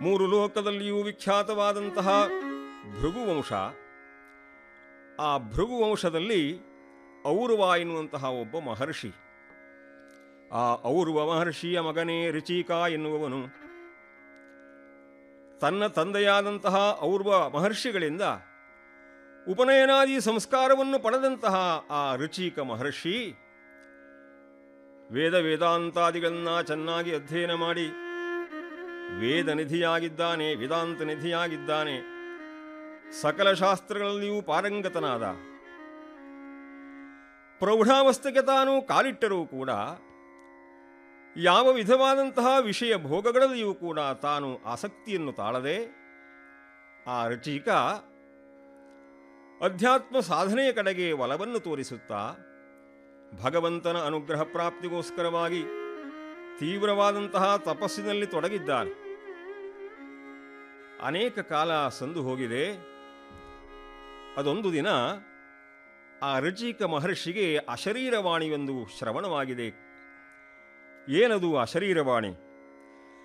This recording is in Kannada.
ಮೂರು ಲೋಕದಲ್ಲಿಯೂ ವಿಖ್ಯಾತವಾದಂತಹ ಭೃಗುವಂಶ ಆ ಭೃಗುವಂಶದಲ್ಲಿ ಔರ್ವ ಎನ್ನುವಂತಹ ಒಬ್ಬ ಮಹರ್ಷಿ ಆ ಔರ್ವ ಮಹರ್ಷಿಯ ಮಗನೇ ರುಚಿಕ ಎನ್ನುವವನು ತನ್ನ ತಂದೆಯಾದಂತಹ ಔರ್ವ ಮಹರ್ಷಿಗಳಿಂದ ಉಪನಯನಾದಿ ಸಂಸ್ಕಾರವನ್ನು ಪಡೆದಂತಹ ಆ ರುಚಿಕ ಮಹರ್ಷಿ ವೇದ ವೇದಾಂತಾದಿಗಳನ್ನ ಚೆನ್ನಾಗಿ ಅಧ್ಯಯನ ಮಾಡಿ ವೇದ ನಿಧಿಯಾಗಿದ್ದಾನೆ ವೇದಾಂತ ನಿಧಿಯಾಗಿದ್ದಾನೆ ಸಕಲ ಶಾಸ್ತ್ರಗಳಲ್ಲಿಯೂ ಪಾರಂಗತನಾದ ಪ್ರೌಢಾವಸ್ಥೆಗೆ ತಾನು ಕಾಲಿಟ್ಟರೂ ಕೂಡ ಯಾವ ವಿಧವಾದಂತಹ ವಿಷಯ ಭೋಗಗಳಲ್ಲಿಯೂ ಕೂಡ ತಾನು ಆಸಕ್ತಿಯನ್ನು ತಾಳದೆ ಆ ರಚಿಕ ಅಧ್ಯಾತ್ಮ ಸಾಧನೆಯ ಕಡೆಗೆ ಒಲವನ್ನು ತೋರಿಸುತ್ತಾ ಭಗವಂತನ ಅನುಗ್ರಹ ಪ್ರಾಪ್ತಿಗೋಸ್ಕರವಾಗಿ ತೀವ್ರವಾದಂತಹ ತಪಸ್ಸಿನಲ್ಲಿ ತೊಡಗಿದ್ದಾನೆ ಅನೇಕ ಕಾಲ ಸಂದು ಹೋಗಿದೆ ಅದೊಂದು ದಿನ ಆ ರುಚಿಕ ಮಹರ್ಷಿಗೆ ಅಶರೀರವಾಣಿಯೊಂದು ಶ್ರವಣವಾಗಿದೆ ಏನದು ಅಶರೀರವಾಣಿ